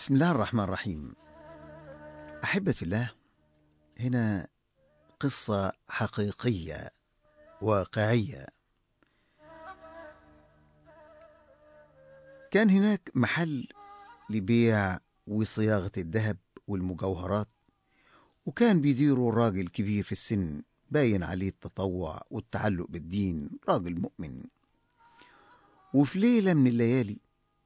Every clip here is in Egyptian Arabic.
بسم الله الرحمن الرحيم أحبة في الله هنا قصة حقيقية واقعية كان هناك محل لبيع وصياغة الذهب والمجوهرات وكان بيديره راجل كبير في السن باين عليه التطوع والتعلق بالدين راجل مؤمن وفي ليلة من الليالي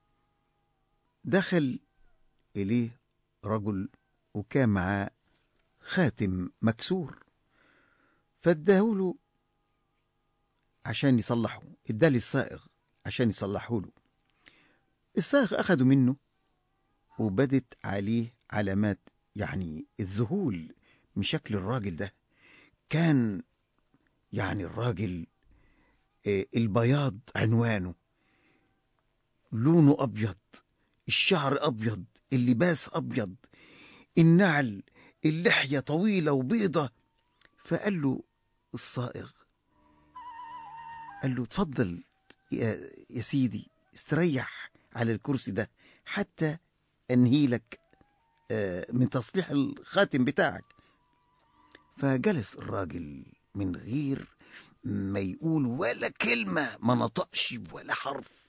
دخل إليه رجل وكان معاه خاتم مكسور فاداهوله عشان يصلحه اداه للصائغ عشان يصلحه له الصائغ أخده منه وبدت عليه علامات يعني الذهول من شكل الراجل ده كان يعني الراجل آه، البياض عنوانه لونه أبيض الشعر أبيض اللباس أبيض النعل اللحية طويلة وبيضة فقال له الصائغ قال له اتفضل يا, يا سيدي استريح على الكرسي ده حتى أنهي لك آه، من تصليح الخاتم بتاعك فجلس الراجل من غير ما يقول ولا كلمة ما نطقش ولا حرف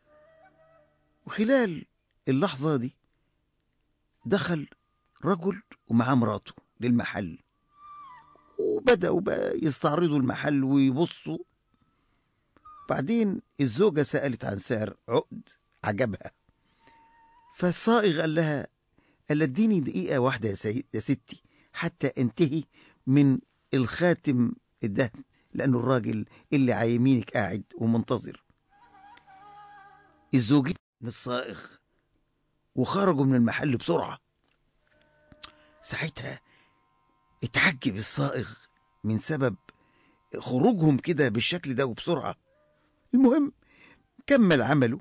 وخلال اللحظة دي دخل رجل ومعاه مراته للمحل وبدأوا بقى يستعرضوا المحل ويبصوا بعدين الزوجة سألت عن سعر عقد عجبها فالصائغ قال لها قال اديني دقيقة واحدة يا, سي... يا ستي حتى انتهي من الخاتم الذهب لأنه الراجل اللي على يمينك قاعد ومنتظر الزوجين من الصائغ وخرجوا من المحل بسرعة ساعتها اتعجب الصائغ من سبب خروجهم كده بالشكل ده وبسرعة المهم كمل عمله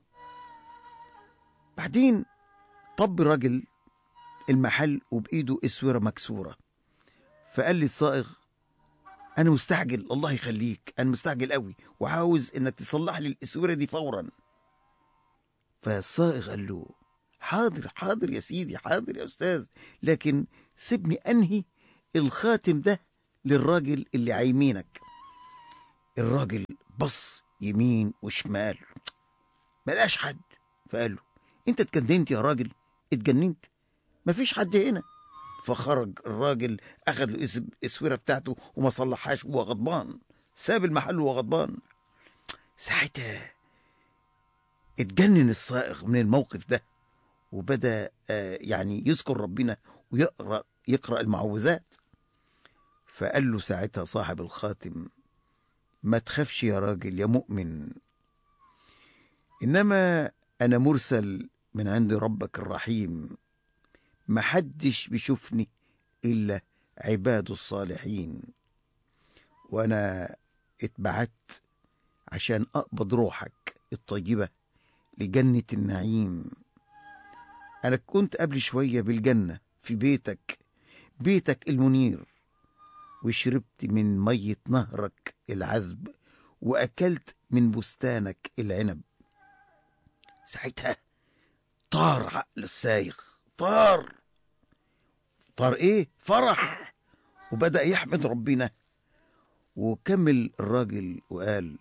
بعدين طب راجل المحل وبإيده اسورة مكسورة فقال لي الصائغ أنا مستعجل الله يخليك أنا مستعجل قوي وعاوز إنك تصلح لي الاسورة دي فورا فالصائغ قال له حاضر حاضر يا سيدي حاضر يا أستاذ لكن سيبني أنهي الخاتم ده للراجل اللي عيمينك الراجل بص يمين وشمال ملقاش حد فقال له انت اتجننت يا راجل اتجننت مفيش حد هنا فخرج الراجل اخذ له الاسوره بتاعته وما صلحهاش وهو غضبان ساب المحل وهو غضبان ساعتها اتجنن الصائغ من الموقف ده وبدا آه، يعني يذكر ربنا ويقرا يقرا المعوذات فقال له ساعتها صاحب الخاتم ما تخافش يا راجل يا مؤمن انما انا مرسل من عند ربك الرحيم محدش بيشوفني الا عباد الصالحين وانا اتبعت عشان اقبض روحك الطيبه لجنه النعيم انا كنت قبل شويه بالجنه في بيتك بيتك المنير وشربت من ميه نهرك العذب واكلت من بستانك العنب ساعتها طار عقل السايغ طار طار ايه فرح وبدا يحمد ربنا وكمل الراجل وقال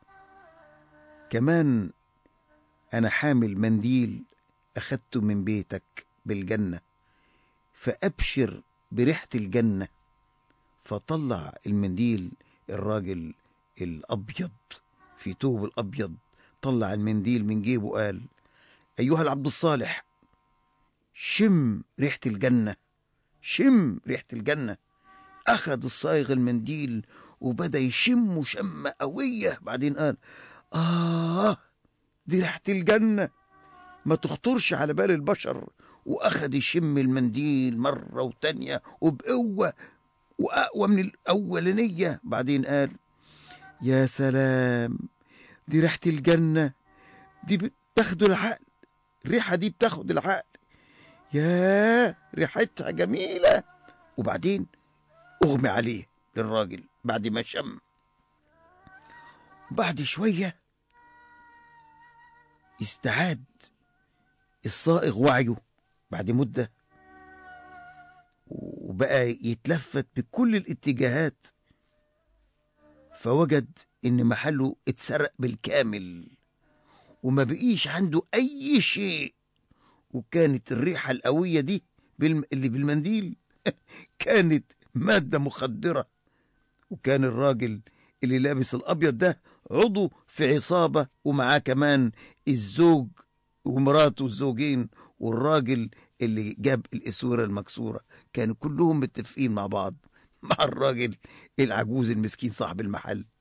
كمان انا حامل منديل اخدته من بيتك بالجنه فابشر بريحه الجنه فطلع المنديل الراجل الابيض في توب الابيض طلع المنديل من جيبه وقال ايها العبد الصالح شم ريحه الجنه شم ريحه الجنه اخذ الصايغ المنديل وبدا يشم شمه قويه بعدين قال اه دي ريحه الجنه ما تخطرش على بال البشر واخد يشم المنديل مره وتانيه وبقوه واقوى من الاولانيه بعدين قال يا سلام دي ريحه الجنه دي بتاخد العقل الريحه دي بتاخد العقل يا ريحتها جميله وبعدين اغمي عليه للراجل بعد ما شم بعد شويه استعاد الصائغ وعيه بعد مدة وبقى يتلفت بكل الاتجاهات فوجد ان محله اتسرق بالكامل وما بقيش عنده اي شيء وكانت الريحة القوية دي بالم... اللي بالمنديل كانت مادة مخدرة وكان الراجل اللي لابس الأبيض ده عضو في عصابة ومعاه كمان الزوج ومراته الزوجين والراجل اللي جاب الاسوره المكسوره كانوا كلهم متفقين مع بعض مع الراجل العجوز المسكين صاحب المحل